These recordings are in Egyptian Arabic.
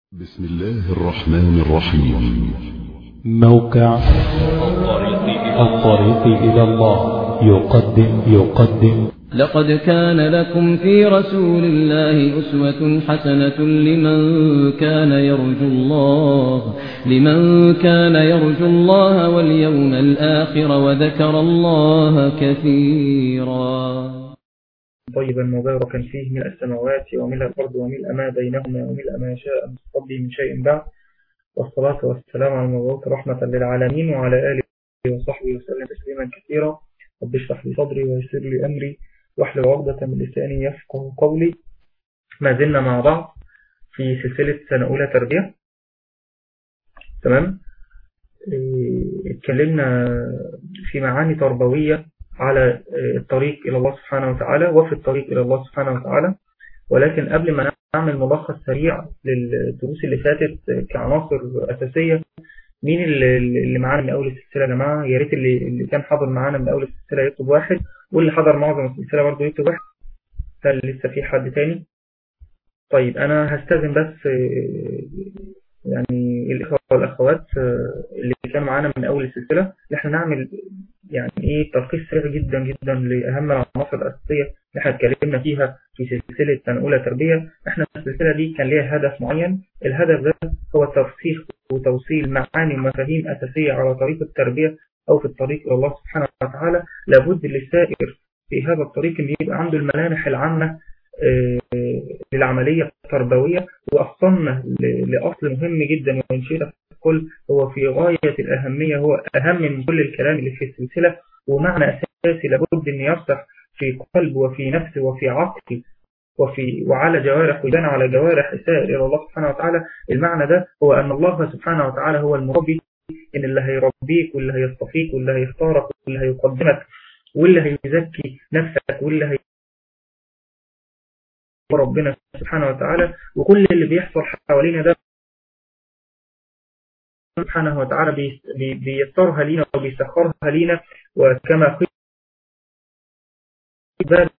بسم الله الرحمن الرحيم موقع الطريق إلى الله يقدم يقدم لقد كان لكم في رسول الله أسوة حسنة لمن كان يرجو الله لمن كان يرجو الله واليوم الآخر وذكر الله كثيرا طيبا مباركا فيه ملء السماوات وملء الأرض وملء ما بينهما وملء ما شاء من ربي من شيء بعد والصلاة والسلام على المبعوث رحمة للعالمين وعلى آله وصحبه وسلم تسليما كثيرا رب اشرح لي صدري ويسر لي أمري واحلل عقدة من لساني يفقه قولي ما زلنا مع بعض في سلسلة سنة أولى تربية تمام إيه، اتكلمنا في معاني تربوية على الطريق إلى الله سبحانه وتعالى وفي الطريق إلى الله سبحانه وتعالى ولكن قبل ما نعمل ملخص سريع للدروس اللي فاتت كعناصر أساسية مين اللي اللي معانا من أول السلسلة يا جماعة يا ريت اللي, اللي كان حاضر معانا من أول السلسلة يكتب واحد واللي حضر معظم السلسلة برضه يكتب واحد هل لسه في حد تاني طيب أنا هستاذن بس يعني الإخوة والأخوات اللي كانوا معانا من أول السلسلة إن احنا نعمل يعني إيه تلخيص سريع جدا جدا لأهم العناصر الأساسية اللي احنا اتكلمنا فيها في سلسلة سنة أولى تربية احنا السلسلة دي كان ليها هدف معين الهدف ده هو ترسيخ وتوصيل معاني ومفاهيم أساسية على طريق التربية أو في الطريق إلى الله سبحانه وتعالى لابد للسائر في هذا الطريق أن يبقى عنده الملامح العامة للعملية التربوية وأصلنا لأصل مهم جدا وإن شئت الكل هو في غاية الأهمية هو أهم من كل الكلام اللي في السلسلة ومعنى أساسي لابد أن يرسخ في قلب وفي نفس وفي عقل وفي وعلى جوارح ويبان على جوارح سائر إلى الله سبحانه وتعالى المعنى ده هو أن الله سبحانه وتعالى هو المربي إن اللي هيربيك واللي هيصطفيك واللي هيختارك واللي هيقدمك واللي هيزكي نفسك واللي هي ربنا سبحانه وتعالى وكل اللي بيحصل حوالينا ده سبحانه وتعالى بيسرها لينا وبيسخرها لينا وكما قيل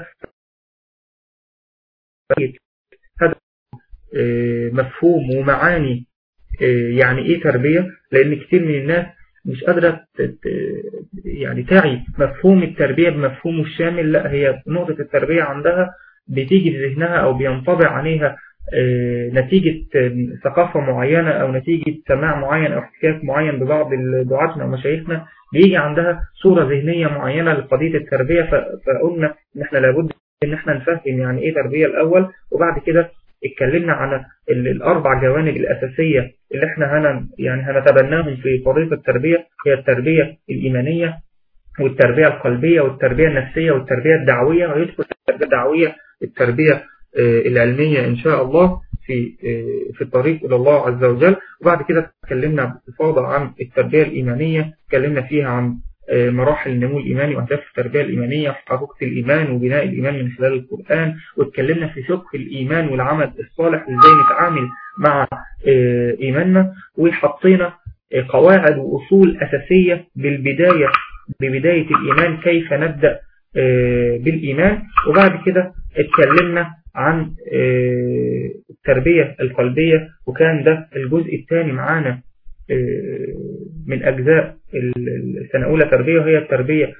هذا مفهوم ومعاني يعني ايه تربية لان كتير من الناس مش قادرة يعني تعي مفهوم التربية بمفهومه الشامل لا هي نقطة التربية عندها بتيجي في ذهنها أو بينطبع عليها نتيجة ثقافة معينة أو نتيجة سماع معين أو احتكاك معين ببعض دعاتنا ومشايخنا بيجي عندها صورة ذهنية معينة لقضية التربية فقلنا إن إحنا لابد إن إحنا نفهم يعني إيه تربية الأول وبعد كده اتكلمنا عن الأربع جوانب الأساسية اللي إحنا هن يعني هنتبناهم في طريقة التربية هي التربية الإيمانية والتربية القلبية والتربية النفسية والتربية الدعوية ويدخل التربية الدعوية التربية العلمية إن شاء الله في في الطريق إلى الله عز وجل وبعد كده اتكلمنا باستفاضة عن التربية الإيمانية اتكلمنا فيها عن مراحل النمو الإيماني وأهداف التربية الإيمانية وحقيقة الإيمان وبناء الإيمان من خلال القرآن واتكلمنا في فقه الإيمان والعمل الصالح وإزاي نتعامل مع إيماننا وحطينا قواعد وأصول أساسية بالبداية ببداية الإيمان كيف نبدأ بالإيمان وبعد كده اتكلمنا عن التربية القلبية وكان ده الجزء الثاني معانا من أجزاء السنة أولى تربية وهي التربية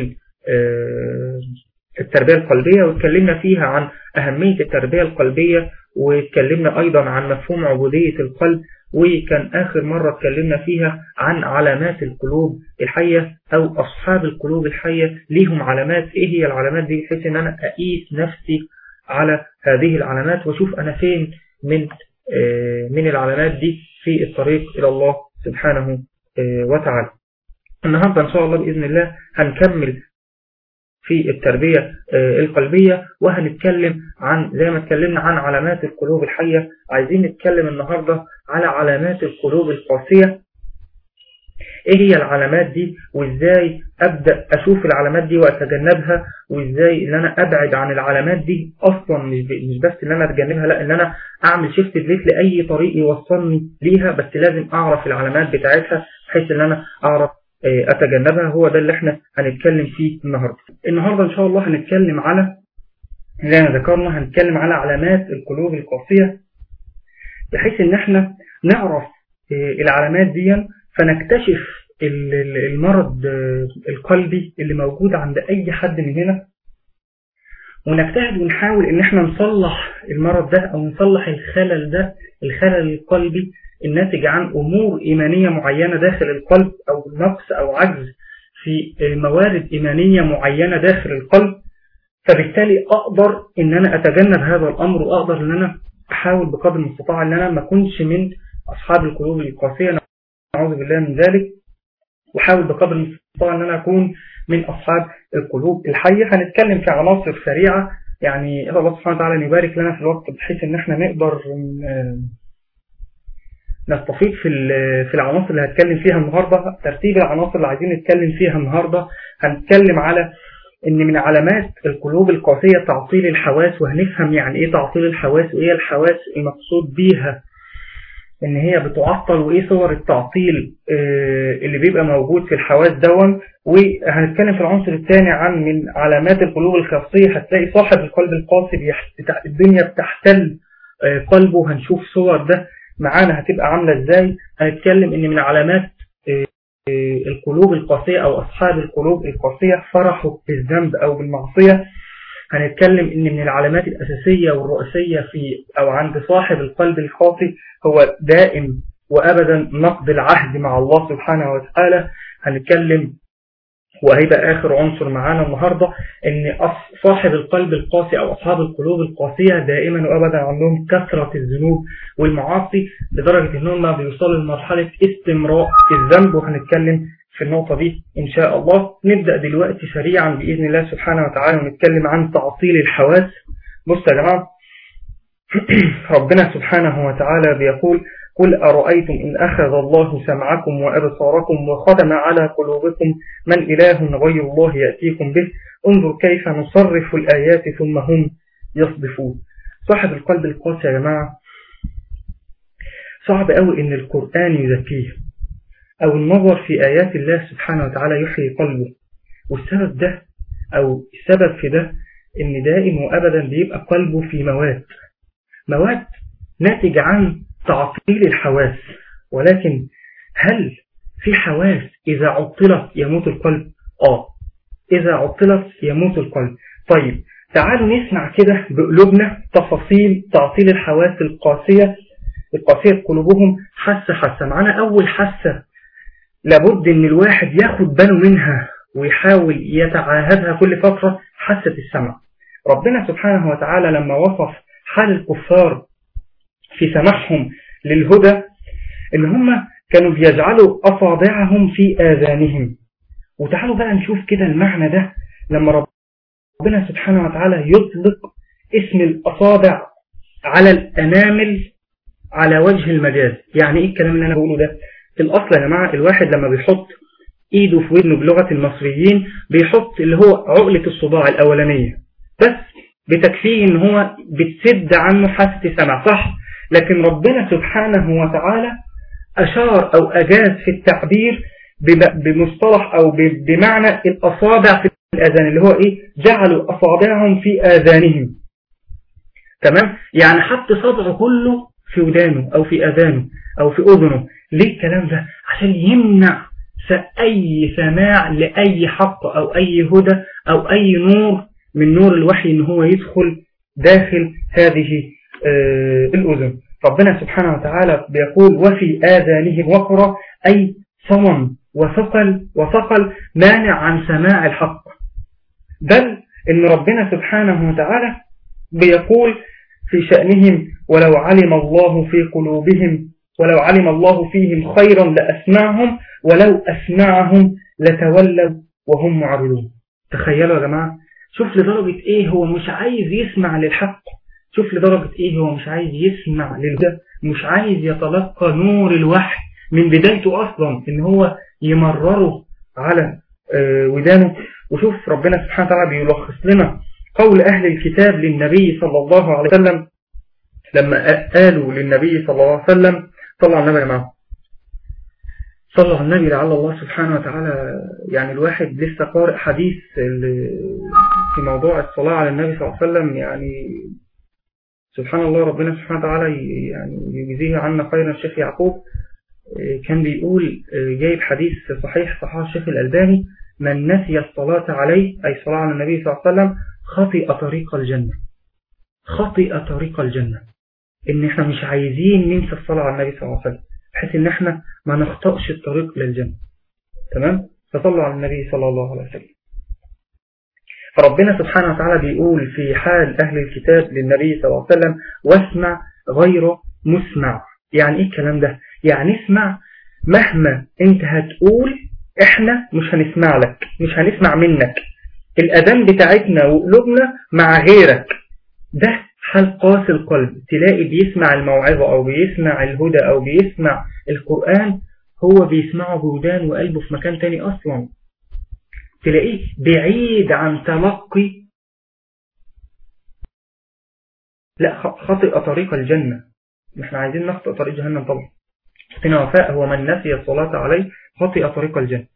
التربية القلبية واتكلمنا فيها عن أهمية التربية القلبية واتكلمنا أيضا عن مفهوم عبودية القلب وكان آخر مرة اتكلمنا فيها عن علامات القلوب الحية أو أصحاب القلوب الحية ليهم علامات إيه هي العلامات دي بحيث أن أنا أقيس نفسي على هذه العلامات وأشوف أنا فين من من العلامات دي في الطريق إلى الله سبحانه وتعالى النهاردة إن شاء الله بإذن الله هنكمل في التربية القلبية وهنتكلم عن زي ما اتكلمنا عن علامات القلوب الحية عايزين نتكلم النهاردة على علامات القلوب القاسية ايه هي العلامات دي وازاي ابدأ اشوف العلامات دي واتجنبها وازاي ان انا ابعد عن العلامات دي اصلا مش مش بس ان انا اتجنبها لا ان انا اعمل شيفت بليت لاي طريق يوصلني ليها بس لازم اعرف العلامات بتاعتها بحيث ان انا اعرف اتجنبها هو ده اللي احنا هنتكلم فيه النهاردة النهاردة ان شاء الله هنتكلم على زي ما ذكرنا هنتكلم على علامات القلوب القاسية بحيث ان احنا نعرف العلامات دي فنكتشف المرض القلبي اللي موجود عند اي حد مننا ونجتهد ونحاول ان احنا نصلح المرض ده او نصلح الخلل ده الخلل القلبي الناتج عن امور ايمانية معينة داخل القلب او نقص او عجز في موارد ايمانية معينة داخل القلب فبالتالي اقدر ان انا اتجنب هذا الامر واقدر ان انا احاول بقدر المستطاع ان انا ما اكونش من اصحاب القلوب القاسية نعوذ بالله من ذلك واحاول بقدر المستطاع ان انا اكون من اصحاب القلوب الحية هنتكلم في عناصر سريعة يعني الله سبحانه وتعالى يبارك لنا في الوقت بحيث ان احنا نقدر نستفيد في في العناصر اللي هتكلم فيها النهاردة ترتيب العناصر اللي عايزين نتكلم فيها النهاردة هنتكلم على ان من علامات القلوب القاسية تعطيل الحواس وهنفهم يعني ايه تعطيل الحواس وايه الحواس المقصود بيها ان هي بتعطل وايه صور التعطيل اللي بيبقى موجود في الحواس دون وهنتكلم في العنصر الثاني عن من علامات القلوب القاسية هتلاقي صاحب القلب القاسي الدنيا بتحتل قلبه هنشوف صور ده معانا هتبقى عاملة ازاي هنتكلم ان من علامات القلوب القاسية او اصحاب القلوب القاسية فرحوا بالذنب او بالمعصية هنتكلم ان من العلامات الاساسية والرئيسية في او عند صاحب القلب القاسي هو دائم وابدا نقض العهد مع الله سبحانه وتعالى هنتكلم وهيبقى آخر عنصر معانا النهاردة ان صاحب القلب القاسي او اصحاب القلوب القاسية دائما وابدا عندهم كثرة الذنوب والمعاصي لدرجة انهم بيوصلوا لمرحلة استمراء الذنب وهنتكلم في النقطة دي ان شاء الله نبدأ دلوقتي سريعا بإذن الله سبحانه وتعالى ونتكلم عن تعطيل الحواس بصوا يا جماعة ربنا سبحانه وتعالى بيقول قل أرأيتم إن أخذ الله سمعكم وأبصاركم وختم على قلوبكم من إله غير الله يأتيكم به انظر كيف نصرف الآيات ثم هم يصدفون صاحب القلب القاسي يا جماعة صعب قوي إن القرآن يزكيه أو النظر في آيات الله سبحانه وتعالى يحيي قلبه والسبب ده أو السبب في ده إن دائم وأبدا بيبقى قلبه في مواد مواد ناتج عن تعطيل الحواس ولكن هل في حواس إذا عطلت يموت القلب؟ آه إذا عطلت يموت القلب طيب تعالوا نسمع كده بقلوبنا تفاصيل تعطيل الحواس القاسية القاسية قلوبهم حاسة حاسة معنا أول حاسة لابد ان الواحد ياخد باله منها ويحاول يتعاهدها كل فترة حاسة السمع ربنا سبحانه وتعالى لما وصف حال الكفار في سماحهم للهدى ان هم كانوا بيجعلوا أصابعهم في آذانهم وتعالوا بقى نشوف كده المعنى ده لما ربنا سبحانه وتعالى يطلق اسم الأصابع على الأنامل على وجه المجاز يعني ايه الكلام اللي انا بقوله ده في الأصل يا جماعة الواحد لما بيحط ايده في ودنه بلغة المصريين بيحط اللي هو عقلة الصباع الأولانية بس بتكفيه ان هو بتسد عنه حاسة السمع صح لكن ربنا سبحانه وتعالى أشار أو أجاز في التعبير بمصطلح أو بمعنى الأصابع في الأذان اللي هو إيه جعلوا أصابعهم في آذانهم تمام يعني حط صبعه كله في ودانه أو في أذانه أو في أذنه ليه الكلام ده عشان يمنع أي سماع لأي حق أو أي هدى أو أي نور من نور الوحي إن هو يدخل داخل هذه آه الأذن ربنا سبحانه وتعالى بيقول وفي آذانهم وقرة أي صمم وثقل وثقل مانع عن سماع الحق بل إن ربنا سبحانه وتعالى بيقول في شأنهم ولو علم الله في قلوبهم ولو علم الله فيهم خيرا لأسمعهم ولو أسمعهم لتولوا وهم معرضون تخيلوا يا جماعة شوف لدرجة ايه هو مش عايز يسمع للحق شوف لدرجة ايه هو مش عايز يسمع للهدى مش عايز يتلقى نور الوحي من بدايته اصلا ان هو يمرره على ودانه وشوف ربنا سبحانه وتعالى بيلخص لنا قول اهل الكتاب للنبي صلى الله عليه وسلم لما قالوا للنبي صلى الله عليه وسلم صلوا على النبي يا جماعه صلوا على النبي لعل الله سبحانه وتعالى يعني الواحد لسه قارئ حديث في موضوع الصلاة على النبي صلى الله عليه وسلم يعني سبحان الله ربنا سبحانه وتعالى يعني يجزيه عنا خيرا الشيخ يعقوب كان بيقول جايب حديث صحيح صحيح الشيخ الألباني من نسي الصلاة عليه أي صلاة على النبي صلى الله عليه وسلم خطئ طريق الجنة خطئ طريق الجنة إن إحنا مش عايزين ننسى الصلاة على النبي صلى الله عليه وسلم بحيث إن إحنا ما نخطئش الطريق للجنة تمام فصلوا على النبي صلى الله عليه وسلم فربنا سبحانه وتعالى بيقول في حال أهل الكتاب للنبي صلى الله عليه وسلم واسمع غير مسمع يعني إيه الكلام ده يعني اسمع مهما انت هتقول احنا مش هنسمع لك مش هنسمع منك الأذان بتاعتنا وقلوبنا مع غيرك ده حال قاسي القلب تلاقي بيسمع الموعظة أو بيسمع الهدى أو بيسمع القرآن هو بيسمعه بودان وقلبه في مكان تاني أصلا تلاقيه بعيد عن تلقي لا خطئ طريق الجنة احنا عايزين نخطئ طريق جهنم طبعا حسنا وفاء هو من نسي الصلاة عليه خطئ طريق الجنة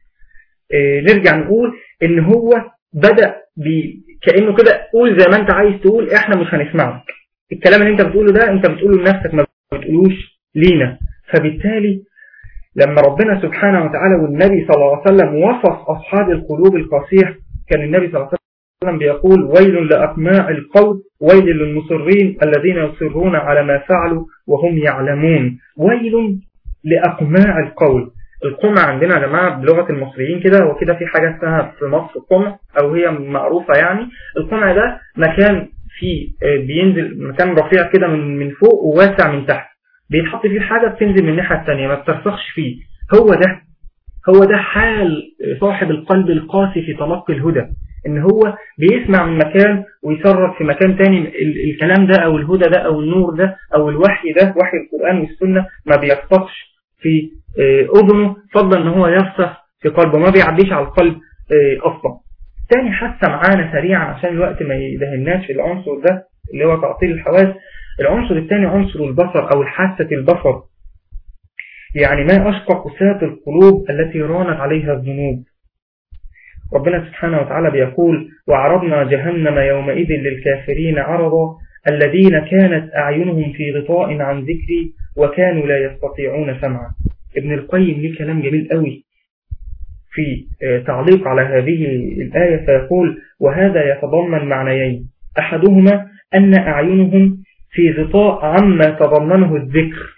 اه نرجع نقول ان هو بدأ بي كأنه كده قول زي ما انت عايز تقول احنا مش هنسمعك الكلام اللي انت بتقوله ده انت بتقوله لنفسك ما بتقولوش لينا فبالتالي لما ربنا سبحانه وتعالى والنبي صلى الله عليه وسلم وصف أصحاب القلوب القاسية كان النبي صلى الله عليه وسلم بيقول ويل لأقماع القول ويل للمصرين الذين يصرون على ما فعلوا وهم يعلمون ويل لأقماع القول القمع عندنا يا جماعة بلغة المصريين كده وكده في حاجة اسمها في مصر قمع أو هي معروفة يعني القمع ده مكان فيه بينزل مكان رفيع كده من من فوق وواسع من تحت بيتحط فيه حاجة بتنزل من الناحية التانية ما بترسخش فيه هو ده هو ده حال صاحب القلب القاسي في تلقي الهدى ان هو بيسمع من مكان ويسرب في مكان تاني الكلام ده او الهدى ده او النور ده او الوحي ده وحي القرآن والسنة ما بيرسخش في اذنه فضلا ان هو يرسخ في قلبه ما بيعديش على القلب اصلا تاني حاسة معانا سريعا عشان الوقت ما يدهناش في العنصر ده اللي هو تعطيل الحواس العنصر الثاني عنصر البصر أو الحاسة البصر يعني ما أشقى قساة القلوب التي رانت عليها الذنوب ربنا سبحانه وتعالى بيقول وعرضنا جهنم يومئذ للكافرين عرضا الذين كانت أعينهم في غطاء عن ذكري وكانوا لا يستطيعون سمعا ابن القيم ليه كلام جميل قوي في تعليق على هذه الآية فيقول وهذا يتضمن معنيين أحدهما أن أعينهم في غطاء عما تضمنه الذكر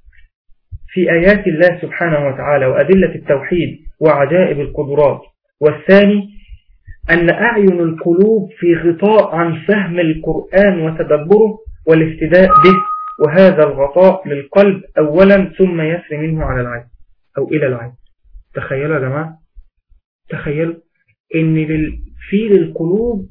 في آيات الله سبحانه وتعالى وأدلة التوحيد وعجائب القدرات والثاني أن أعين القلوب في غطاء عن فهم القرآن وتدبره والافتداء به وهذا الغطاء للقلب أولا ثم يسري منه على العين أو إلى العين تخيلوا يا جماعة تخيلوا إن في للقلوب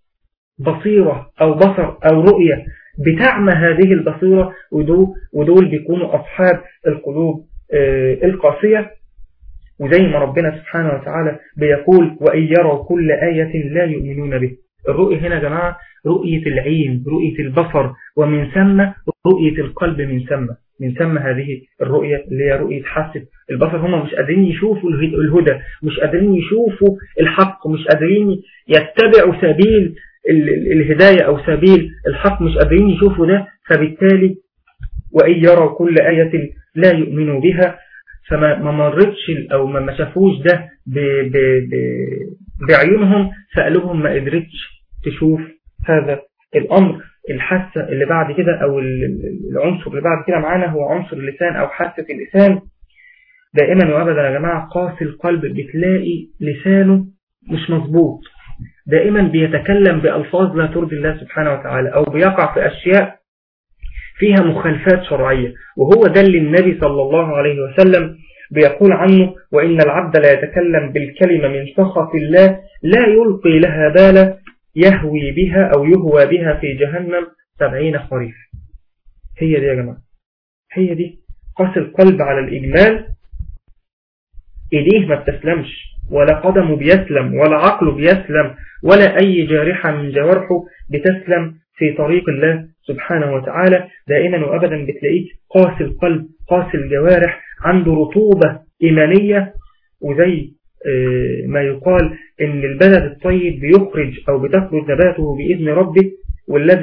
بصيرة أو بصر أو رؤية بتعمى هذه البصيرة ودول, ودول بيكونوا أصحاب القلوب القاسية وزي ما ربنا سبحانه وتعالى بيقول وإن يروا كل آية لا يؤمنون به الرؤية هنا يا جماعة رؤية العين رؤية البصر ومن ثم رؤية القلب من ثم من ثم هذه الرؤية اللي هي رؤية حاسة البصر هم مش قادرين يشوفوا الهدى مش قادرين يشوفوا الحق مش قادرين يتبعوا سبيل الهداية أو سبيل الحق مش قادرين يشوفوا ده فبالتالي وإن يروا كل آية لا يؤمنوا بها فما ما مرتش أو ما شافوش ده ب ب ب بعيونهم فقلوبهم ما قدرتش تشوف هذا الأمر الحاسة اللي بعد كده أو العنصر اللي بعد كده معانا هو عنصر اللسان أو حاسة اللسان دائما وأبدا يا جماعة قاسي القلب بتلاقي لسانه مش مظبوط دائما بيتكلم بألفاظ لا ترضي الله سبحانه وتعالى أو بيقع في أشياء فيها مخالفات شرعية وهو ده اللي النبي صلى الله عليه وسلم بيقول عنه وإن العبد لا يتكلم بالكلمة من سخط الله لا يلقي لها بالا يهوي بها أو يهوى بها في جهنم سبعين خريف هي دي يا جماعة هي دي قاس القلب على الإجمال إيديه ما بتسلمش ولا قدمه بيسلم ولا عقله بيسلم ولا أي جارحة من جوارحه بتسلم في طريق الله سبحانه وتعالى دائما وأبدا بتلاقيه قاسي القلب قاسي الجوارح عنده رطوبة إيمانية وزي ما يقال إن البلد الطيب بيخرج أو بتخرج نباته بإذن ربه والذي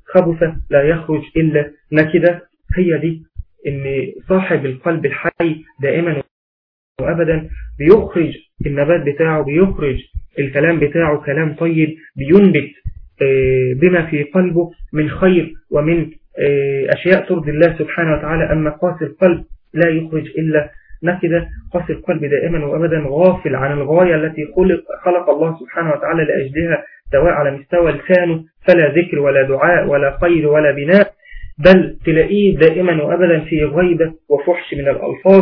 خبث لا يخرج إلا نكدة هي دي ان صاحب القلب الحي دائما وأبدا بيخرج النبات بتاعه بيخرج الكلام بتاعه كلام طيب بينبت بما في قلبه من خير ومن أشياء ترضي الله سبحانه وتعالى أما قاسي القلب لا يخرج إلا نكدة قاسي القلب دائما وأبدا غافل عن الغاية التي خلق, خلق الله سبحانه وتعالى لأجلها سواء على مستوى لسانه فلا ذكر ولا دعاء ولا خير ولا بناء بل تلاقيه دائما وأبدا في غيبة وفحش من الألفاظ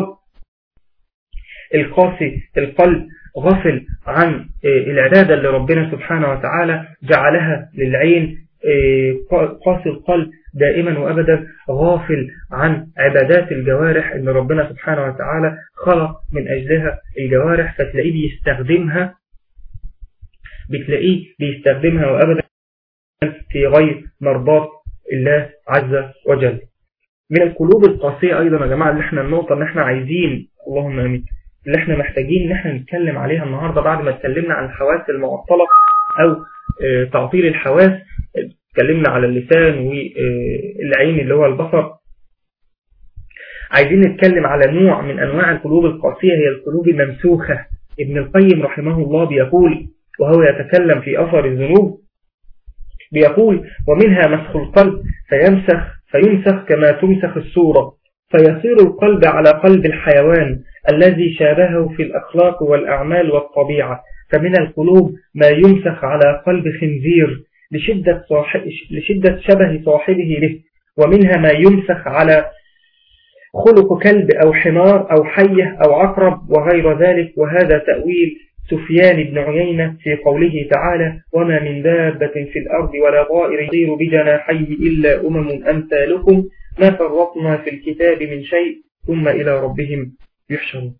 القاسي القلب غافل عن العبادة اللي ربنا سبحانه وتعالى جعلها للعين قاسي القلب دائما وأبدا غافل عن عبادات الجوارح اللي ربنا سبحانه وتعالى خلق من أجلها الجوارح فتلاقيه بيستخدمها بتلاقيه بيستخدمها وأبدا في غير مرضات الله عز وجل من القلوب القاسية أيضا يا جماعة اللي احنا النقطة اللي احنا عايزين اللهم أمين اللي احنا محتاجين ان احنا نتكلم عليها النهاردة بعد ما اتكلمنا عن الحواس المعطلة او اه تعطيل الحواس اتكلمنا على اللسان والعين اللي هو البصر عايزين نتكلم على نوع من انواع القلوب القاسية هي القلوب الممسوخة ابن القيم رحمه الله بيقول وهو يتكلم في اثر الذنوب بيقول ومنها مسخ القلب فيمسخ فيمسخ كما تمسخ الصورة فيصير القلب على قلب الحيوان الذي شابهه في الأخلاق والأعمال والطبيعة فمن القلوب ما يمسخ على قلب خنزير لشدة, صاحب لشدة شبه صاحبه له ومنها ما يمسخ على خلق كلب أو حمار أو حية أو عقرب وغير ذلك وهذا تأويل سفيان بن عيينة في قوله تعالى وما من دابة في الأرض ولا طائر يطير بجناحيه إلا أمم أمثالكم ما فرطنا في الكتاب من شيء ثم إلى ربهم يحشرون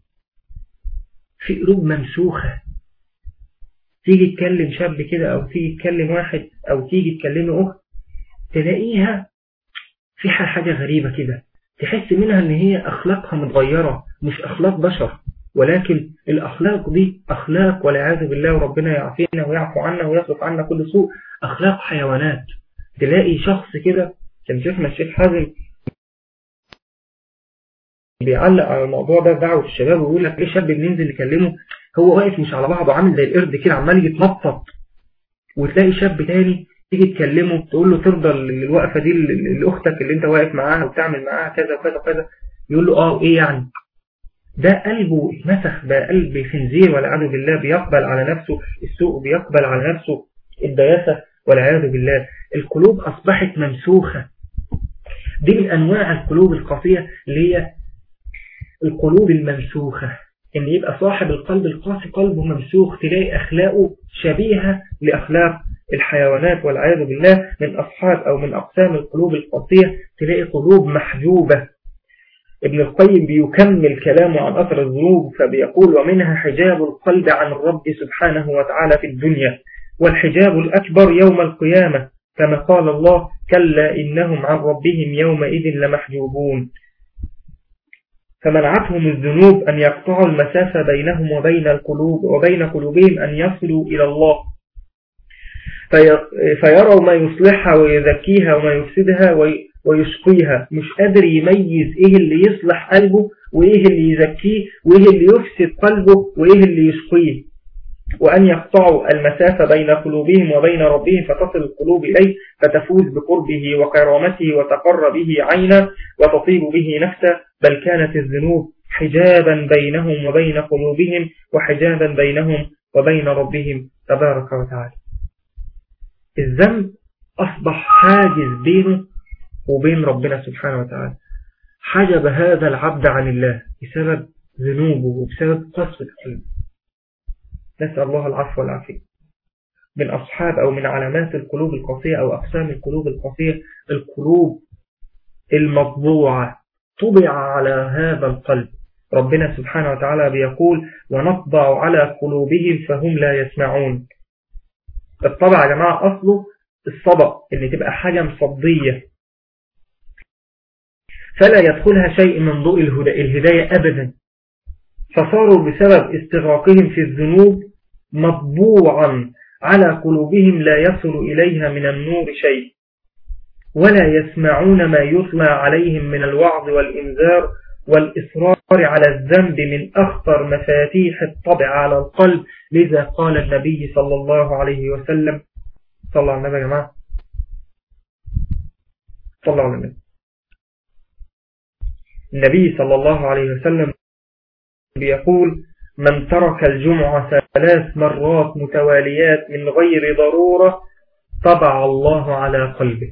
في قلوب ممسوخة تيجي تكلم شاب كده أو تيجي تكلم واحد أو تيجي تكلم أخت تلاقيها في حاجة غريبة كده تحس منها ان هي أخلاقها متغيرة مش أخلاق بشر ولكن الأخلاق دي أخلاق والعياذ بالله وربنا يعافينا ويعفو عنا ويصرف عنا كل سوء أخلاق حيوانات تلاقي شخص كده كان شيخنا الشيخ حازم بيعلق على الموضوع ده دعوة الشباب ويقول لك ليه شاب بننزل نكلمه هو واقف مش على بعضه عامل زي القرد كده عمال يتنطط وتلاقي شاب تاني تيجي تكلمه تقول له ترضى الوقفة دي لأختك اللي انت واقف معاها وتعمل معاها كذا وكذا وكذا يقول له اه ايه يعني ده قلبه اتمسخ ده قلب خنزير والعياذ بالله بيقبل على نفسه السوء بيقبل على نفسه الدياسة والعياذ بالله القلوب أصبحت ممسوخة دي من أنواع القلوب القاسية اللي هي القلوب الممسوخة إن يبقى صاحب القلب القاسي قلبه ممسوخ تلاقي أخلاقه شبيهة لأخلاق الحيوانات والعياذ بالله من أصحاب أو من أقسام القلوب القاسية تلاقي قلوب محجوبة ابن القيم بيكمل كلامه عن أثر الذنوب فبيقول ومنها حجاب القلب عن الرب سبحانه وتعالى في الدنيا والحجاب الأكبر يوم القيامة كما قال الله كلا إنهم عن ربهم يومئذ لمحجوبون فمنعتهم الذنوب أن يقطعوا المسافة بينهم وبين القلوب وبين قلوبهم أن يصلوا إلى الله فيروا ما يصلحها ويزكيها وما يفسدها ويشقيها مش قادر يميز ايه اللي يصلح قلبه وايه اللي يزكيه وايه اللي يفسد قلبه وايه اللي يشقيه وأن يقطعوا المسافة بين قلوبهم وبين ربهم فتصل القلوب إليه فتفوز بقربه وكرامته وتقر به عينا وتطيب به نفسه بل كانت الذنوب حجابا بينهم وبين قلوبهم وحجابا بينهم وبين ربهم تبارك وتعالى الذنب أصبح حاجز بينه وبين ربنا سبحانه وتعالى حجب هذا العبد عن الله بسبب ذنوبه وبسبب قسوة قلبه نسأل الله العفو والعافية من أصحاب أو من علامات القلوب القاسية أو أقسام القلوب القاسية القلوب المطبوعة طبع على هذا القلب ربنا سبحانه وتعالى بيقول ونطبع على قلوبهم فهم لا يسمعون الطبع يا جماعة أصله الصبع اللي تبقى حاجة مصدية فلا يدخلها شيء من ضوء الهداية أبدا فصاروا بسبب استغراقهم في الذنوب مطبوعا على قلوبهم لا يصل إليها من النور شيء ولا يسمعون ما يطلى عليهم من الوعظ والإنذار والإصرار على الذنب من أخطر مفاتيح الطبع على القلب لذا قال النبي صلى الله عليه وسلم صلى على النبي يا جماعة صلى على النبي النبي صلى الله عليه وسلم بيقول من ترك الجمعة ثلاث مرات متواليات من غير ضرورة طبع الله على قلبه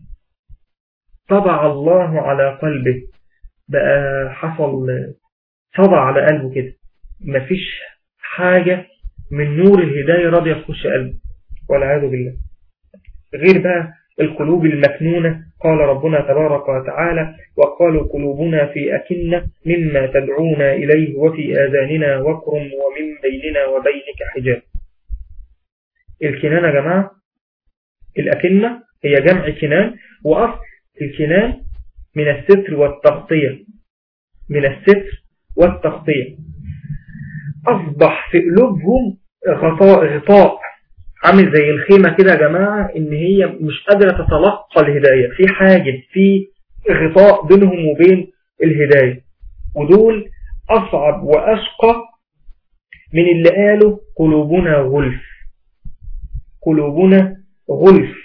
طبع الله على قلبه بقى حصل صدع على قلبه كده مفيش حاجة من نور الهداية راضية تخش قلبه والعياذ بالله غير بقى القلوب المكنونة قال ربنا تبارك وتعالى وقالوا قلوبنا في أكنة مما تدعونا إليه وفي آذاننا وقر ومن بيننا وبينك حجاب الكنان يا جماعة الأكنة هي جمع كنان وأصل الكنان من الستر والتغطية من الستر والتغطية أصبح في قلوبهم غطاء غطاء عامل زي الخيمة كده يا جماعة ان هي مش قادرة تتلقى الهداية في حاجة في غطاء بينهم وبين الهداية ودول أصعب وأشقى من اللي قالوا قلوبنا غلف قلوبنا غلف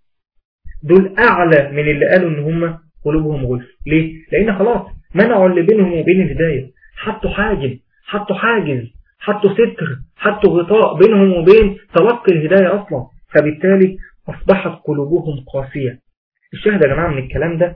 دول أعلى من اللي قالوا ان هم قلوبهم غلف ليه؟ لأن خلاص منعوا اللي بينهم وبين الهداية حطوا حاجز حطوا حاجز حطوا ستر حطوا غطاء بينهم وبين تلقي الهداية أصلا فبالتالي أصبحت قلوبهم قاسية الشاهد يا جماعة من الكلام ده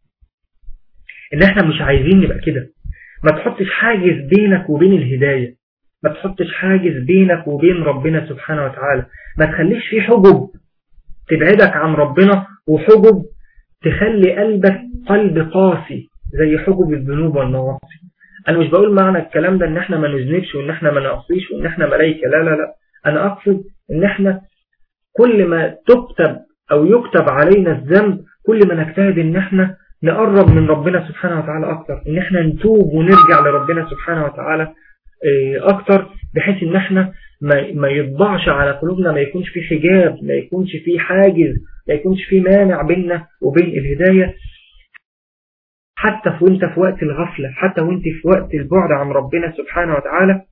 إن إحنا مش عايزين نبقى كده ما تحطش حاجز بينك وبين الهداية ما تحطش حاجز بينك وبين ربنا سبحانه وتعالى ما تخليش في حجب تبعدك عن ربنا وحجب تخلي قلبك قلب قاسي زي حجب الذنوب والمعاصي انا مش بقول معنى الكلام ده ان احنا ما نذنبش وان احنا ما نعصيش وان احنا ملائكه لا لا لا انا اقصد ان احنا كل ما تكتب او يكتب علينا الذنب كل ما نجتهد ان احنا نقرب من ربنا سبحانه وتعالى اكتر ان احنا نتوب ونرجع لربنا سبحانه وتعالى اكتر بحيث ان احنا ما ما يطبعش على قلوبنا ما يكونش في حجاب ما يكونش في حاجز ما يكونش في مانع بيننا وبين الهداية حتى في وانت في وقت الغفلة حتى وانت في وقت البعد عن ربنا سبحانه وتعالى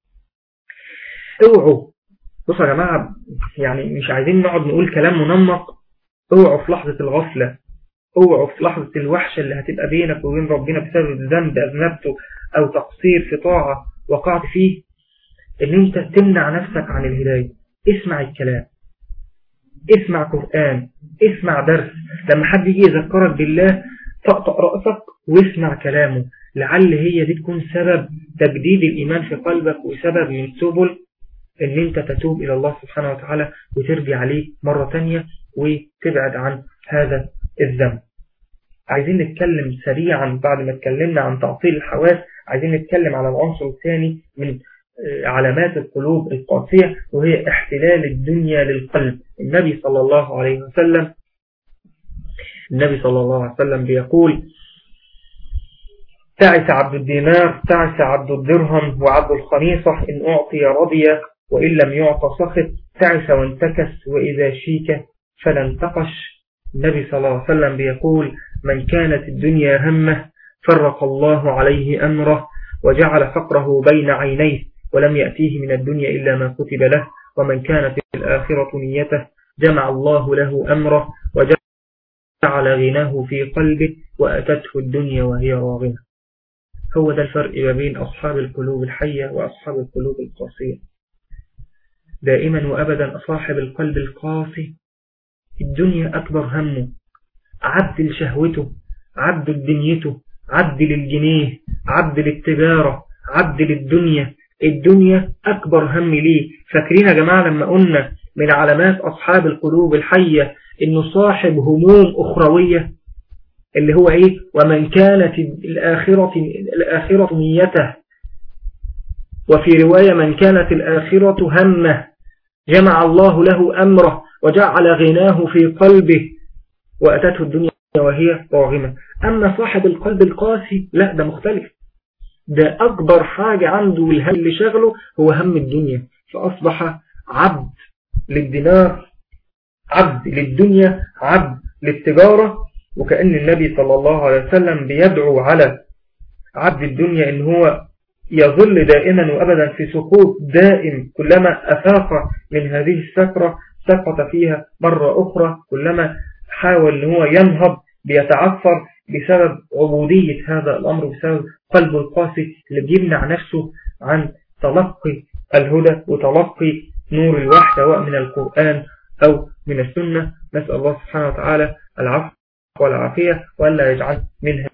اوعوا بصوا يا جماعة يعني مش عايزين نقعد نقول كلام منمق اوعوا في لحظة الغفلة اوعوا في لحظة الوحشة اللي هتبقى بينك وبين ربنا بسبب ذنب أذنبته أو تقصير في طاعة وقعت فيه ان انت تمنع نفسك عن الهداية اسمع الكلام اسمع قرآن اسمع درس لما حد يجي يذكرك بالله طقطق رأسك واسمع كلامه لعل هي دي تكون سبب تجديد الإيمان في قلبك وسبب من سبل ان انت تتوب الى الله سبحانه وتعالى وترجع عليه مرة تانية وتبعد عن هذا الذنب عايزين نتكلم سريعا بعد ما اتكلمنا عن تعطيل الحواس عايزين نتكلم على العنصر الثاني من علامات القلوب القاسية وهي احتلال الدنيا للقلب النبي صلى الله عليه وسلم النبي صلى الله عليه وسلم بيقول تعس عبد الدينار تعس عبد الدرهم وعبد الخميصة إن أعطي رضي وإن لم يعط سخط تعس وانتكس وإذا شيك فلا انتقش النبي صلى الله عليه وسلم بيقول من كانت الدنيا همه فرق الله عليه أمره وجعل فقره بين عينيه ولم يأتيه من الدنيا إلا ما كتب له ومن كانت الآخرة نيته جمع الله له أمره وجعل غناه في قلبه وأتته الدنيا وهي راغمة هو ده الفرق ما بين أصحاب القلوب الحية وأصحاب القلوب القاسية دائما وأبدا صاحب القلب القاسي الدنيا أكبر همه عبد لشهوته عبد لدنيته عبد للجنيه عبد للتجارة عبد للدنيا الدنيا أكبر هم ليه فاكرين يا جماعة لما قلنا من علامات أصحاب القلوب الحية إنه صاحب هموم أخروية اللي هو إيه ومن كانت الآخرة, الآخرة نيته وفي رواية من كانت الآخرة همه جمع الله له أمره وجعل غناه في قلبه وأتته الدنيا وهي راغمة أما صاحب القلب القاسي لا ده مختلف ده أكبر حاجة عنده الهم اللي شغله هو هم الدنيا فأصبح عبد للدينار عبد للدنيا عبد للتجارة وكأن النبي صلى الله عليه وسلم بيدعو على عبد الدنيا ان هو يظل دائما وأبدا في سقوط دائم كلما أفاق من هذه السكرة سقط فيها مرة أخرى كلما حاول ان هو ينهض بيتعثر بسبب عبودية هذا الأمر بسبب قلبه القاسي اللي بيمنع نفسه عن تلقي الهدى وتلقي نور الوحي سواء من القرآن أو من السنة نسأل الله سبحانه وتعالى العفو والعافية وألا يجعل منها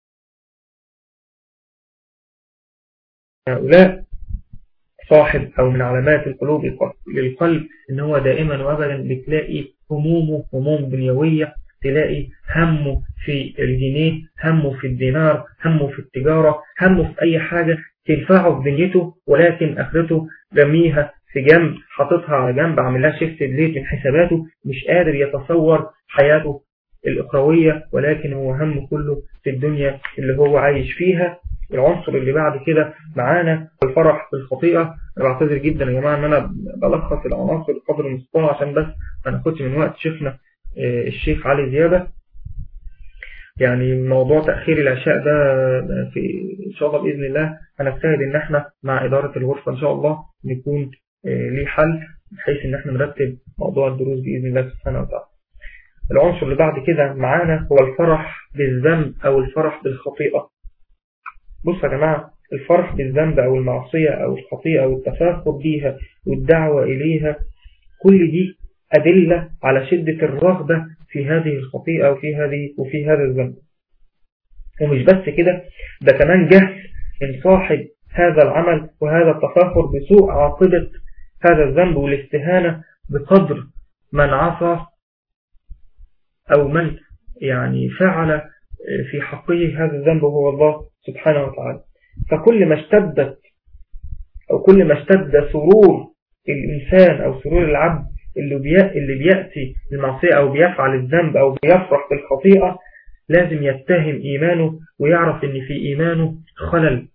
هؤلاء صاحب أو من علامات القلوب للقلب إن هو دائما وأبدا بتلاقي همومه هموم دنيوية تلاقي همه في الجنيه همه في الدينار همه في التجارة همه في أي حاجة تنفعه في دنيته ولكن آخرته رميها في جنب حاططها على جنب عاملها شيفت ديليت من حساباته مش قادر يتصور حياته الأخروية ولكن هو همه كله في الدنيا اللي هو عايش فيها العنصر اللي بعد كده معانا الفرح بالخطيئة انا بعتذر جدا يا جماعة ان انا بلخص العناصر قدر المستطاع عشان بس ما ناخدش من وقت شيخنا الشيخ علي زيادة يعني موضوع تأخير العشاء ده في إن شاء الله بإذن الله هنجتهد إن احنا مع إدارة الغرفة إن شاء الله نكون ليه حل بحيث إن احنا نرتب موضوع الدروس بإذن الله سبحانه وتعالى العنصر اللي بعد كده معانا هو الفرح بالذنب أو الفرح بالخطيئة بصوا يا جماعة الفرح بالذنب أو المعصية أو الخطيئة أو التفاخر بيها والدعوة إليها كل دي أدلة على شدة الرغبة في هذه الخطيئة وفي هذه وفي هذا الذنب ومش بس كده ده كمان جهل من صاحب هذا العمل وهذا التفاخر بسوء عاقبة هذا الذنب والاستهانة بقدر من عصى أو من يعني فعل في حقه هذا الذنب هو الله سبحانه وتعالى فكل ما اشتدت أو كل ما اشتد سرور الإنسان أو سرور العبد اللي, بي... اللي بيأتي المعصية أو بيفعل الذنب أو بيفرح بالخطيئة لازم يتهم إيمانه ويعرف إن في إيمانه خلل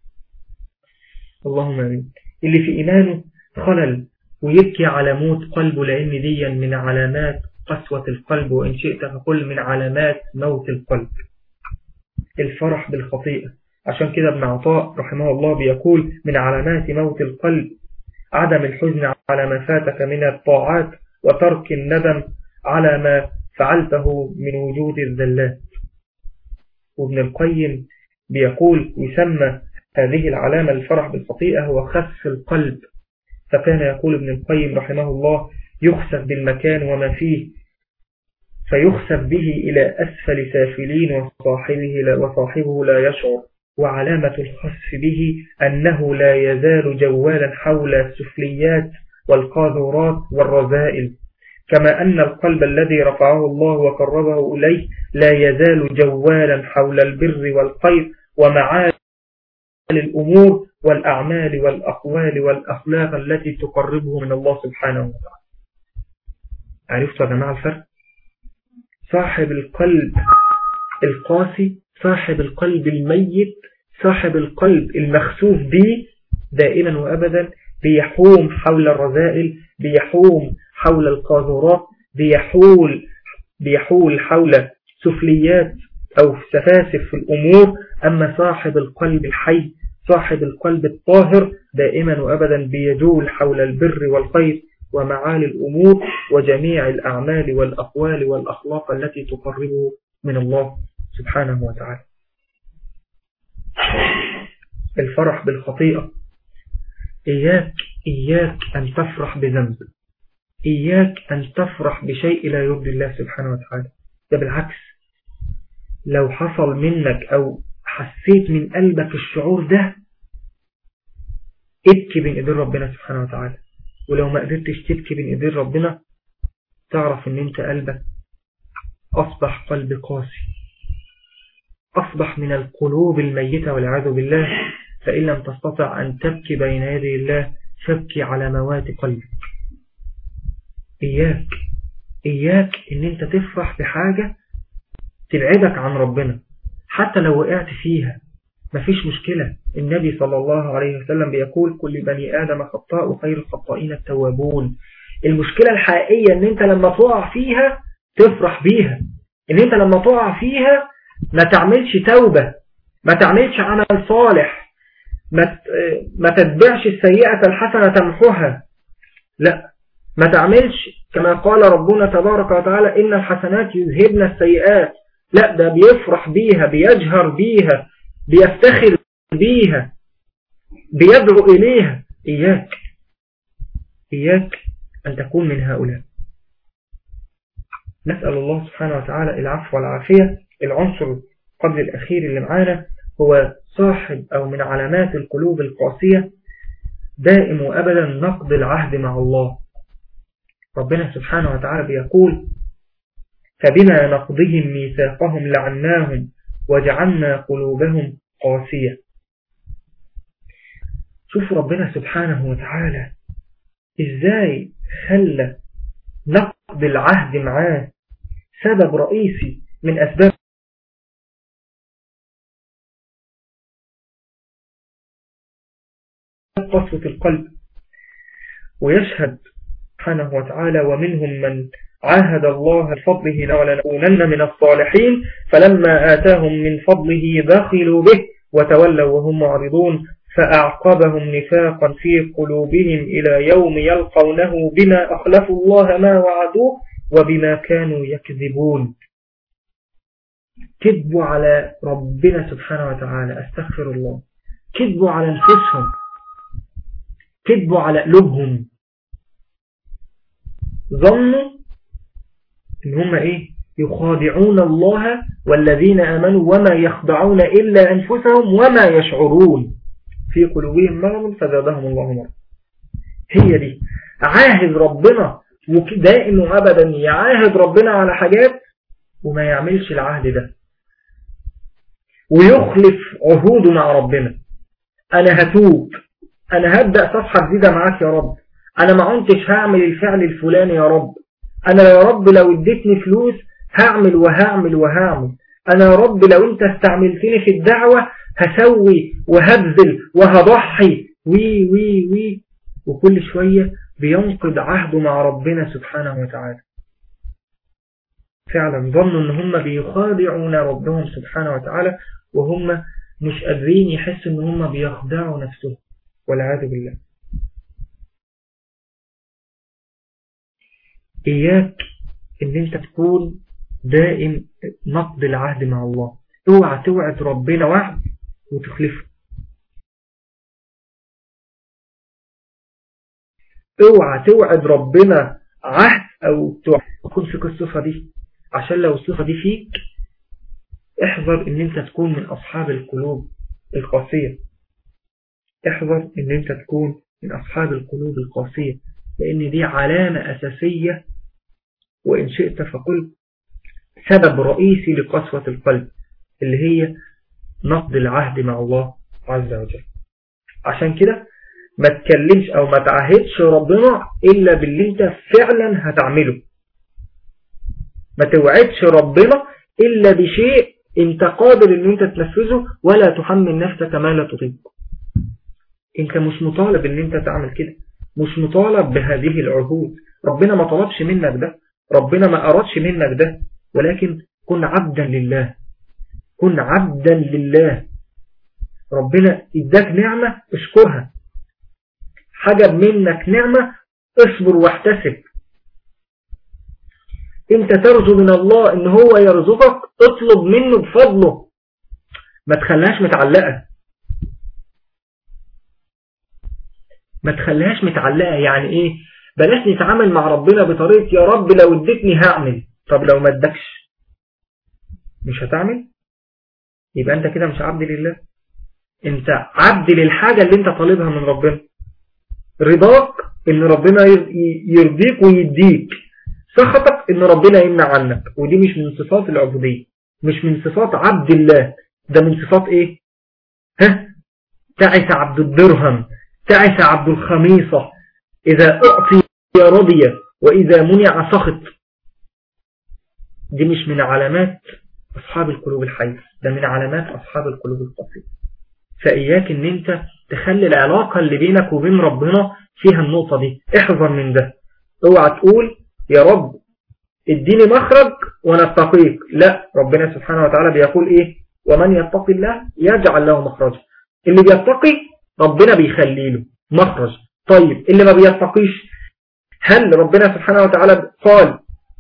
اللهم أمين اللي في إيمانه خلل ويبكي على موت قلبه لأن دي من علامات قسوة القلب وإن شئت فقل من علامات موت القلب الفرح بالخطيئة عشان كده ابن عطاء رحمه الله بيقول من علامات موت القلب عدم الحزن على ما فاتك من الطاعات وترك الندم على ما فعلته من وجود الذلات وابن القيم بيقول يسمى هذه العلامة الفرح بالخطيئة هو خسف القلب فكان يقول ابن القيم رحمه الله يخسف بالمكان وما فيه فيخسف به إلى أسفل سافلين وصاحبه لا, وصاحبه لا يشعر وعلامة الخسف به أنه لا يزال جوالا حول السفليات والقاذورات والرذائل كما أن القلب الذي رفعه الله وقربه إليه لا يزال جوالا حول البر والخير ومعالي الأمور والأعمال والأقوال والأخلاق التي تقربه من الله سبحانه وتعالى عرفتوا يا جماعة الفرق صاحب القلب القاسي صاحب القلب الميت صاحب القلب المخسوف به دائما وأبدا بيحوم حول الرذائل بيحوم حول القاذورات بيحول بيحول حول سفليات أو سفاسف في الأمور أما صاحب القلب الحي صاحب القلب الطاهر دائما وأبدا بيجول حول البر والخير ومعالي الأمور وجميع الأعمال والأقوال والأخلاق التي تقربه من الله سبحانه وتعالى الفرح بالخطيئة إياك إياك أن تفرح بذنب إياك أن تفرح بشيء لا يرضي الله سبحانه وتعالى ده بالعكس لو حصل منك أو حسيت من قلبك الشعور ده ابكي بين ايدين ربنا سبحانه وتعالى ولو ما قدرتش تبكي بين ايدين ربنا تعرف ان انت قلبك اصبح قلب قاسي اصبح من القلوب الميتة والعياذ بالله فإن لم تستطع أن تبكي بين يدي الله فابكي على موات قلبك إياك إياك إن أنت تفرح بحاجة تبعدك عن ربنا حتى لو وقعت فيها مفيش مشكلة النبي صلى الله عليه وسلم بيقول كل بني آدم خطاء وخير الخطائين التوابون المشكلة الحقيقية ان انت لما تقع فيها تفرح بيها ان انت لما تقع فيها ما تعملش توبة ما تعملش عمل صالح ما ما تتبعش السيئة الحسنة تمحوها لا ما تعملش كما قال ربنا تبارك وتعالى إن الحسنات يذهبن السيئات لا ده بيفرح بيها بيجهر بيها بيفتخر بيها بيدعو إليها إياك إياك أن تكون من هؤلاء نسأل الله سبحانه وتعالى العفو والعافية العنصر قبل الأخير اللي معانا هو صاحب أو من علامات القلوب القاسية دائم وأبدا نقض العهد مع الله ربنا سبحانه وتعالى بيقول فبما نقضهم ميثاقهم لعناهم وجعلنا قلوبهم قاسية شوف ربنا سبحانه وتعالى ازاي خلى نقض العهد معاه سبب رئيسي من أسباب قسوة القلب ويشهد سبحانه وتعالى ومنهم من عاهد الله بفضله لولنكونن من الصالحين فلما آتاهم من فضله بخلوا به وتولوا وهم معرضون فأعقبهم نفاقا في قلوبهم إلى يوم يلقونه بما أخلفوا الله ما وعدوه وبما كانوا يكذبون كذبوا على ربنا سبحانه وتعالى استغفر الله كذبوا على انفسهم كذبوا على قلوبهم ظنوا ان هم ايه يخادعون الله والذين امنوا وما يخدعون الا انفسهم وما يشعرون في قلوبهم مرض فزادهم الله مرض هي دي عاهد ربنا دائم وابدا يعاهد ربنا على حاجات وما يعملش العهد ده ويخلف عهوده مع ربنا انا هتوب انا هبدأ صفحة جديدة معاك يا رب انا ما عنتش هعمل الفعل الفلاني يا رب انا يا رب لو اديتني فلوس هعمل وهعمل وهعمل انا يا رب لو انت استعملتني في الدعوة هسوي وهبذل وهضحي وي وي وي وكل شوية بينقض عهده مع ربنا سبحانه وتعالى فعلا ظنوا ان هم بيخادعون ربهم سبحانه وتعالى وهم مش قادرين يحسوا ان هم بيخدعوا نفسهم والعياذ بالله إياك إن أنت تكون دائم نقض العهد مع الله اوعى توعد ربنا وعد وتخلفه اوعى توعد ربنا عهد أو تكون فيك الصفة دي عشان لو الصفة دي فيك احذر ان انت تكون من اصحاب القلوب القاسية احذر ان انت تكون من اصحاب القلوب القاسية لان دي علامة اساسية وإن شئت فقل سبب رئيسي لقسوة القلب اللي هي نقض العهد مع الله عز وجل عشان كده ما تكلمش أو ما تعهدش ربنا إلا باللي انت فعلا هتعمله ما توعدش ربنا إلا بشيء انت قادر ان انت تنفذه ولا تحمل نفسك ما لا تطيق انت مش مطالب ان انت تعمل كده مش مطالب بهذه العهود ربنا ما طلبش منك ده ربنا ما أرادش منك ده ولكن كن عبدا لله كن عبدا لله ربنا اداك نعمة اشكرها حجب منك نعمة اصبر واحتسب انت ترجو من الله ان هو يرزقك اطلب منه بفضله ما تخليهاش متعلقة ما تخليهاش متعلقة يعني ايه بلاش نتعامل مع ربنا بطريقة يا رب لو اديتني هعمل طب لو ما ادكش مش هتعمل يبقى انت كده مش عبد لله انت عبد للحاجة اللي انت طالبها من ربنا رضاك ان ربنا يرضيك ويديك سخطك ان ربنا يمنع عنك ودي مش من صفات العبودية مش من صفات عبد الله ده من صفات ايه ها تعس عبد الدرهم تعس عبد الخميصة إذا أعطي رضي وإذا منع سخط دي مش من علامات أصحاب القلوب الحية ده من علامات أصحاب القلوب القصيرة فإياك ان انت تخلي العلاقة اللي بينك وبين ربنا فيها النقطة دي احذر من ده اوعى تقول يا رب اديني مخرج ونتقيك لا ربنا سبحانه وتعالى بيقول ايه ومن يتقي الله يجعل له مخرجا اللي بيتقي ربنا بيخلي له مخرج طيب اللي ما بيتقيش هل ربنا سبحانه وتعالى قال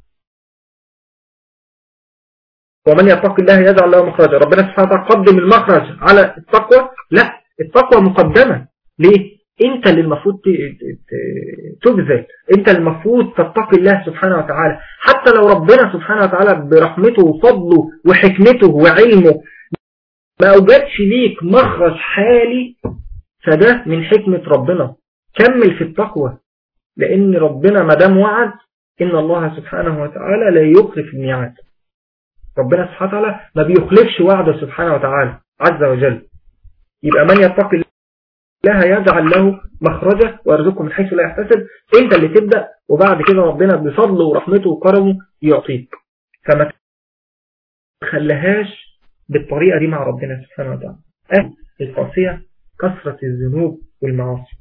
ومن يتقي الله يجعل له مخرجا ربنا سبحانه وتعالى قدم المخرج على التقوى لا التقوى مقدمة ليه انت اللي المفروض تبذل انت اللي المفروض تتقي الله سبحانه وتعالى حتى لو ربنا سبحانه وتعالى برحمته وفضله وحكمته وعلمه ما اوجدش ليك مخرج حالي فده من حكمة ربنا كمل في التقوى لان ربنا ما دام وعد ان الله سبحانه وتعالى لا يخلف الميعاد ربنا سبحانه وتعالى ما بيخلفش وعده سبحانه وتعالى عز وجل يبقى من يتقي الله يجعل له مخرجه ويرزقه من حيث لا يحتسب انت اللي تبدأ وبعد كده ربنا بفضله ورحمته وكرمه يعطيك فما تخليهاش بالطريقة دي مع ربنا سبحانه وتعالى أهل القاسية كثرة الذنوب والمعاصي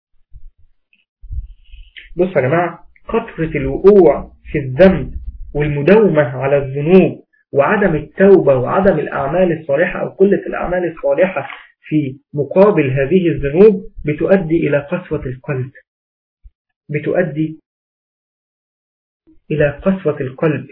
بصوا يا جماعة كثرة الوقوع في الذنب والمداومة على الذنوب وعدم التوبة وعدم الأعمال الصالحة أو قلة الأعمال الصالحة في مقابل هذه الذنوب بتؤدي إلى قسوة القلب بتؤدي إلى قسوة القلب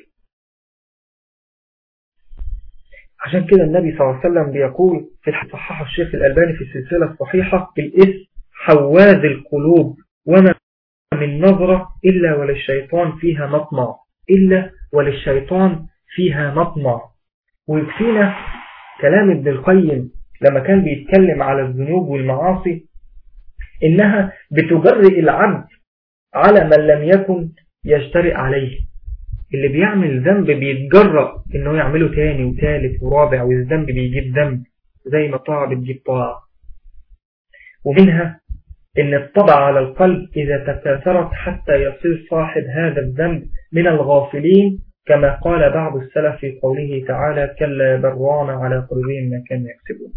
عشان كده النبي صلى الله عليه وسلم بيقول في صححه الشيخ الألباني في السلسلة الصحيحة الإثم حواز القلوب وما من نظرة إلا وللشيطان فيها مطمع إلا وللشيطان فيها مطمع ويكفينا كلام ابن القيم لما كان بيتكلم على الذنوب والمعاصي إنها بتجرئ العبد على من لم يكن يجترئ عليه اللي بيعمل ذنب بيتجرأ انه يعمله تاني وثالث ورابع والذنب بيجيب ذنب زي ما طاعة بتجيب طاعة ومنها ان الطبع على القلب اذا تكاثرت حتى يصير صاحب هذا الذنب من الغافلين كما قال بعض السلف في قوله تعالى كلا بران على قلوبهم ما كانوا يكسبون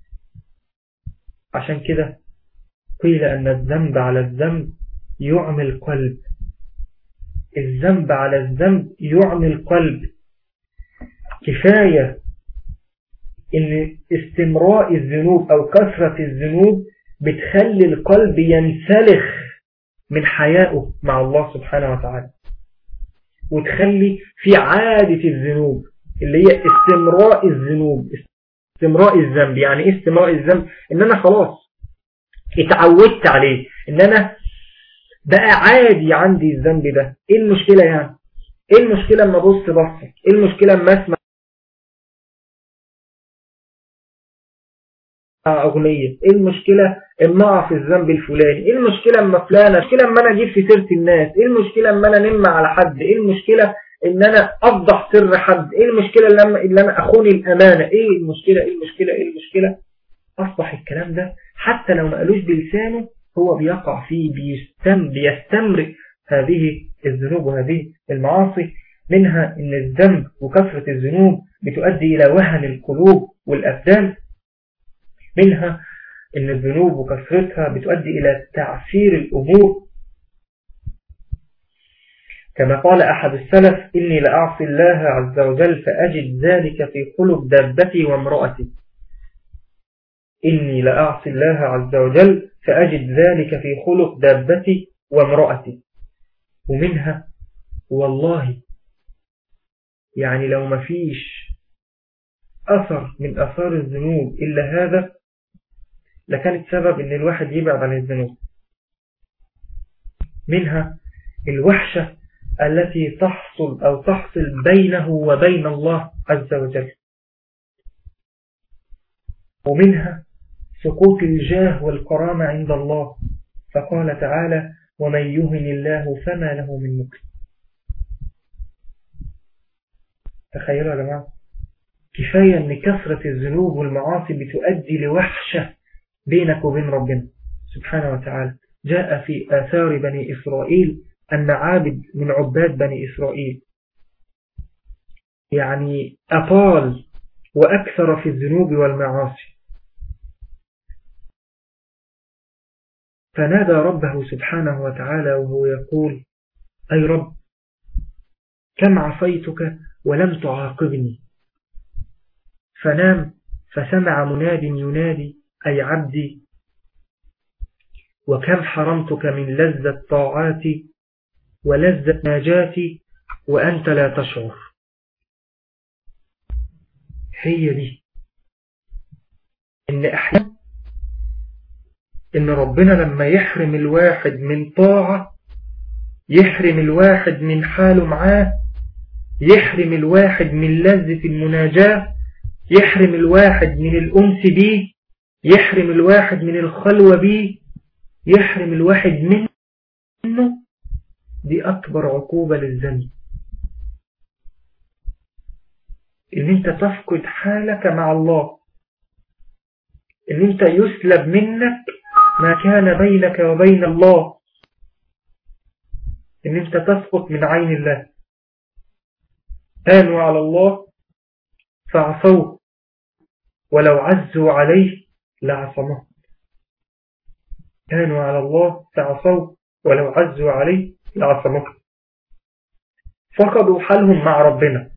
عشان كده قيل أن الذنب على الذنب يعمي القلب الذنب على الذنب يعمي القلب كفاية ان استمراء الذنوب او كثرة الذنوب بتخلي القلب ينسلخ من حيائه مع الله سبحانه وتعالى وتخلي في عادة الذنوب اللي هي استمراء الذنوب استمراء الذنب يعني ايه استمراء الذنب ان انا خلاص اتعودت عليه ان انا بقى عادي عندي الذنب ده ايه المشكلة يعني ايه المشكلة اما ابص بص ايه المشكلة اما اسمع أغنية ايه المشكلة اما اقع في الذنب الفلاني ايه المشكلة اما فلانة المشكلة اما انا اجيب في سيرة الناس ايه المشكلة اما انا نم على حد ايه المشكلة ان انا افضح سر حد ايه المشكلة لما ان انا اخوني الامانة ايه المشكلة ايه المشكلة ايه المشكلة اصبح الكلام ده حتى لو ما قالوش بلسانه هو بيقع فيه بيستم بيستمر هذه الذنوب وهذه المعاصي منها ان الذنب وكثرة الذنوب بتؤدي الى وهن القلوب والابدان منها ان الذنوب وكثرتها بتؤدي الى تعسير الامور كما قال أحد السلف إني لأعصي الله عز وجل فأجد ذلك في خلق دابتي وامرأتي إني لأعصي الله عز وجل فأجد ذلك في خلق دابتي وامرأتي ومنها والله يعني لو ما فيش أثر من أثار الذنوب إلا هذا لكانت سبب إن الواحد يبعد عن الذنوب منها الوحشة التي تحصل أو تحصل بينه وبين الله عز وجل ومنها سقوط الجاه والكرامة عند الله فقال تعالى ومن يهن الله فما له من مكر تخيلوا يا جماعة كفاية ان كثرة الذنوب والمعاصي بتؤدي لوحشة بينك وبين ربنا سبحانه وتعالى جاء في آثار بني إسرائيل أن عابد من عباد بني إسرائيل يعني أطال وأكثر في الذنوب والمعاصي فنادى ربه سبحانه وتعالى وهو يقول أي رب كم عصيتك ولم تعاقبني فنام فسمع مناد ينادي أي عبدي وكم حرمتك من لذة طاعاتي ولذة ناجاتي وأنت لا تشعر هي دي إن أحيانا إن ربنا لما يحرم الواحد من طاعة يحرم الواحد من حاله معاه يحرم الواحد من لذة المناجاة يحرم الواحد من الأنس بيه يحرم الواحد من الخلوة بيه يحرم الواحد منه دي أكبر عقوبة للذنب إن أنت تفقد حالك مع الله إن أنت يسلب منك ما كان بينك وبين الله إن أنت تسقط من عين الله آنوا على الله فعصوه ولو عزوا عليه لعصمه كانوا على الله فعصوه ولو عزوا عليه لعصمه فقدوا حالهم مع ربنا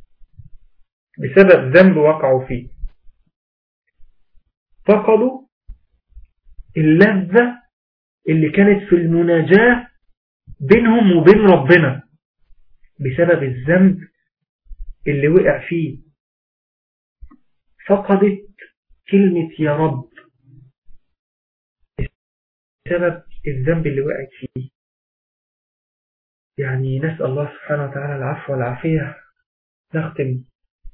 بسبب ذنب وقعوا فيه فقدوا اللذة اللي كانت في المناجاة بينهم وبين ربنا بسبب الذنب اللي وقع فيه فقدت كلمة يا رب بسبب الذنب اللي وقعت فيه يعني نسأل الله سبحانه وتعالى العفو والعافية نختم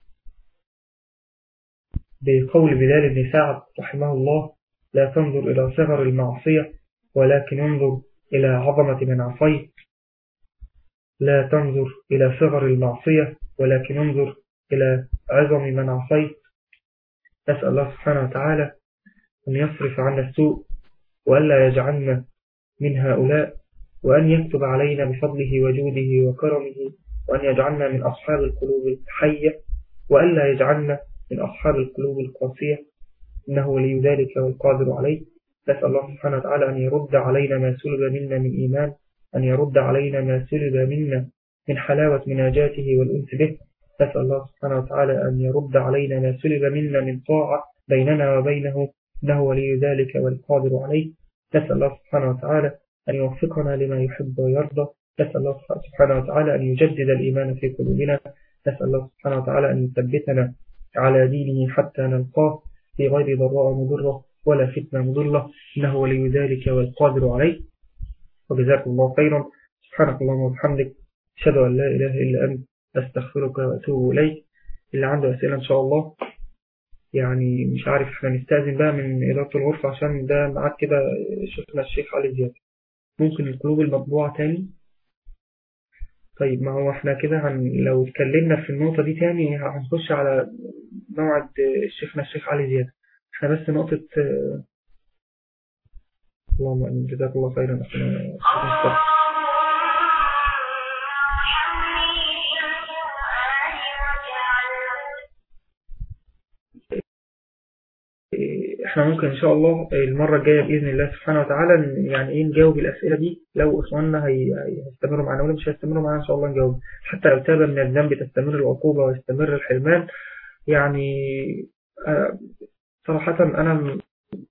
بقول بلال بن سعد رحمه الله لا تنظر إلى صغر المعصية ولكن انظر إلى عظمة من عصيت لا تنظر إلى صغر المعصية ولكن انظر إلى عظم من عصيت نسأل الله سبحانه وتعالى أن يصرف عنا السوء وألا يجعلنا من هؤلاء وأن يكتب علينا بفضله وجوده وكرمه وأن يجعلنا من أصحاب القلوب الحية وألا يجعلنا من أصحاب القلوب القاسية إنه ولي ذلك والقادر عليه نسأل الله سبحانه وتعالى أن يرد علينا ما سلب منا من إيمان أن يرد علينا ما سلب منا من حلاوة مناجاته والأنس به نسأل الله سبحانه وتعالى أن يرد علينا ما سلب منا من طاعة بيننا وبينه إنه ولي ذلك والقادر عليه نسأل الله سبحانه وتعالى أن يوفقنا لما يحب ويرضى نسأل الله سبحانه وتعالى أن يجدد الإيمان في قلوبنا نسأل الله سبحانه وتعالى أن يثبتنا على دينه حتى نلقاه في غير ضراء مضرة ولا فتنة مضلة إنه ولي ذلك والقادر عليه وجزاكم الله خيرا سبحانك اللهم وبحمدك أشهد أن لا إله إلا أنت أستغفرك وأتوب إليك اللي عنده أسئلة إن شاء الله يعني مش عارف احنا نستأذن بقى من إدارة الغرفة عشان ده معاد كده شفنا الشيخ علي زياد ممكن القلوب المطبوعة تاني طيب ما هو احنا كده هن... لو اتكلمنا في النقطة دي تاني هنخش على موعد شيخنا الشيخ علي زياد احنا بس نقطة اللهم أمين جزاك الله خيرا احنا احنا ممكن ان شاء الله المرة الجاية بإذن الله سبحانه وتعالى يعني ايه نجاوب الأسئلة دي لو اخواننا هيستمروا معنا ولا مش هيستمروا معنا ان شاء الله نجاوب حتى لو تاب من الذنب تستمر العقوبة ويستمر الحرمان يعني صراحة انا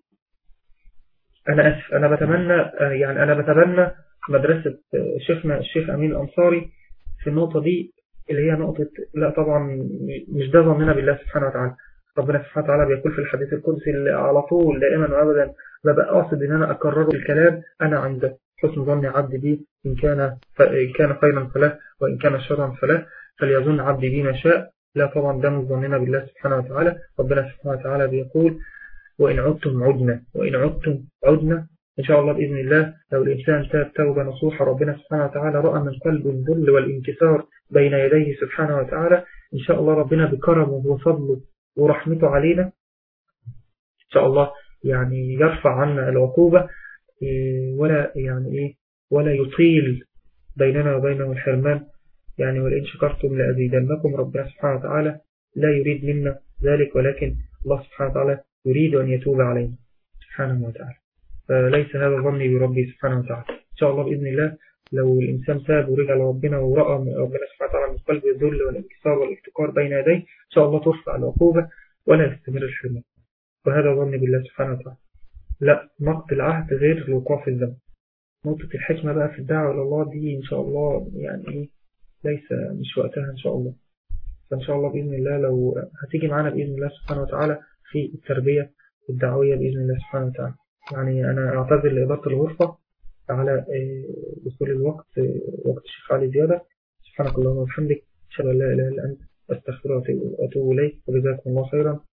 انا اسف انا بتمنى يعني انا بتبنى مدرسة شيخنا الشيخ امين الانصاري في النقطة دي اللي هي نقطة لا طبعا مش ده ظننا بالله سبحانه وتعالى ربنا سبحانه وتعالى بيقول في الحديث القدسي اللي على طول دائما وابدا ببقى قاصد ان انا اكرره الكلام انا عند حسن ظن عبدي بي ان كان إن كان خيرا فله وان كان شرا فله فليظن عبدي بي ما شاء لا طبعا ده من ظننا بالله سبحانه وتعالى ربنا سبحانه وتعالى بيقول وإن عدتم عدنا وإن عدتم عدنا إن شاء الله بإذن الله لو الإنسان تاب توبة نصوحة ربنا سبحانه وتعالى رأى من قلب الذل والانكسار بين يديه سبحانه وتعالى إن شاء الله ربنا بكرمه وفضله ورحمته علينا إن شاء الله يعني يرفع عنا العقوبة ولا يعني إيه ولا يطيل بيننا وبينه الحرمان يعني ولئن شكرتم لأزيدنكم ربنا سبحانه وتعالى لا يريد منا ذلك ولكن الله سبحانه وتعالى يريد أن يتوب علينا سبحانه وتعالى فليس هذا ظني بربي سبحانه وتعالى إن شاء الله بإذن الله لو الإنسان تاب ورجع لربنا ورأى من ربنا سبحانه وتعالى من قلبه الذل والانكسار والافتقار بين يديه إن شاء الله ترفع العقوبة ولا يستمر الحرمان وهذا ظن بالله سبحانه وتعالى لا نقد العهد غير الوقوع في الذنب نقطة الحكمة بقى في الدعوة إلى الله دي إن شاء الله يعني إيه ليس مش وقتها إن شاء الله فإن شاء الله بإذن الله لو هتيجي معنا بإذن الله سبحانه وتعالى في التربية الدعوية بإذن الله سبحانه وتعالى يعني أنا أعتذر لإدارة الغرفة على دخول الوقت وقت الشيخ علي زيادة سبحانك اللهم وبحمدك أشهد أن لا إله إلا أنت أستغفرك وأتوب إليك وجزاكم الله خيرا